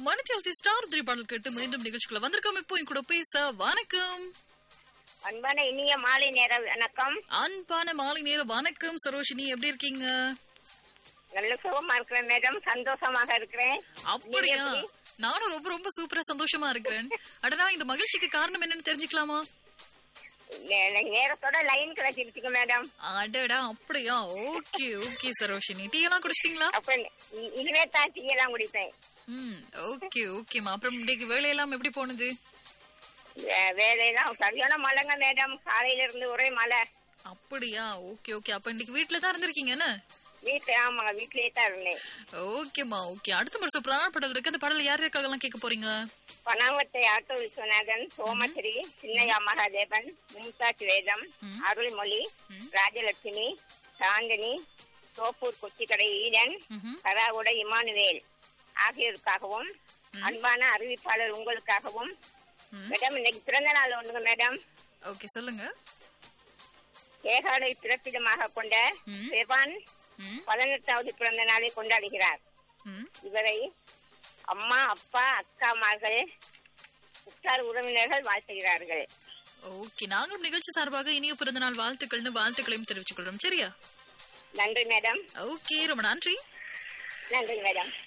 வனத்தியால் star three பாடல் கேட்டு மீண்டும் நிகழ்ச்சிக்குள்ள வந்திருக்கோம் இப்போ என் கூட பேச வணக்கம் அன்பான இனிய மாலை நேர வணக்கம் அன்பான மாலை நேர வணக்கம் சரோஷினி எப்படி இருக்கீங்க நல்ல சுகமா இருக்கிறேன் மேடம் சந்தோஷமாக இருக்கிறேன் அப்படியா நீங்க எப்படி? நானும் ரொம்ப ரொம்ப சூப்பரா சந்தோஷமா இருக்கிறேன் அடடா இந்த மகிழ்ச்சிக்கு காரணம் என்னன்னு தெரிஞ்சுக்கலாமா நே- நே- நேரத்தோட லைன் கிடைச்சிருச்சுங்க மேடம் அடடா அப்படியா ஓகே ஓகே சரோஷினி டீ எல்லாம் குடிச்சிட்டீங்களா அப்ப இ- இனிமே தான் டீ எல்லாம் குடிப்பேன் ம் ஓகே ஓகேமா அப்புறம் இன்னைக்கு வேலையெல்லாம் எப்படி போனது வே- வேலையெல்லாம் சரியான மழைங்க மேடம் காலையில இருந்து ஒரே மழை அப்படியா ஓகே ஓகே அப்ப இன்னைக்கு வீட்ல தான் இருந்திருக்கீங்க என்ன வீட்டுல ஆமாங்க வீட்லயே தான் இருந்தேன் ஓகேமா ஓகே அடுத்த முறை சூப்பரான பாடல் இருக்கு அந்த பாடல் யார் யாருக்காகலாம் கேட்க போறீங்க பனாவத்தை ஆட்டோ விஸ்வநாதன் சோமஸ்ரீ சின்னையா மகாதேவன் மும்தாஜ் வேதம் அருள்மொழி ராஜலட்சுமி சாந்தினி தோப்பூர் கொச்சிக்கடை ஈடன் ம்ஹும். கராவுட இமானுவேல் ஆகியோருக்காகவும் அன்பான அறிவிப்பாளர் உங்களுக்காகவும் மேடம் இன்னைக்கு பிறந்த நாள் ஒண்ணுங்க மேடம் ஓகே சொல்லுங்க ஏகாடை பிறப்பிடமாக கொண்ட ம். செவான் ம் பதினெட்டாவது பிறந்த நாளை கொண்டாடுகிறார் ம் இவரை அம்மா அப்பா அக்காமார்கள் உற்றார் உறவினர்கள் வாழ்த்துகிறார்கள் ஓகே நாங்களும் நிகழ்ச்சி சார்பாக இனிய பிறந்தநாள் வாழ்த்துக்கள்னு வாழ்த்துக்களையும் தெரிவிச்சுக் கொள்றோம் சரியா நன்றி மேடம் ஓகே ரொம்ப நன்றி நன்றி மேடம்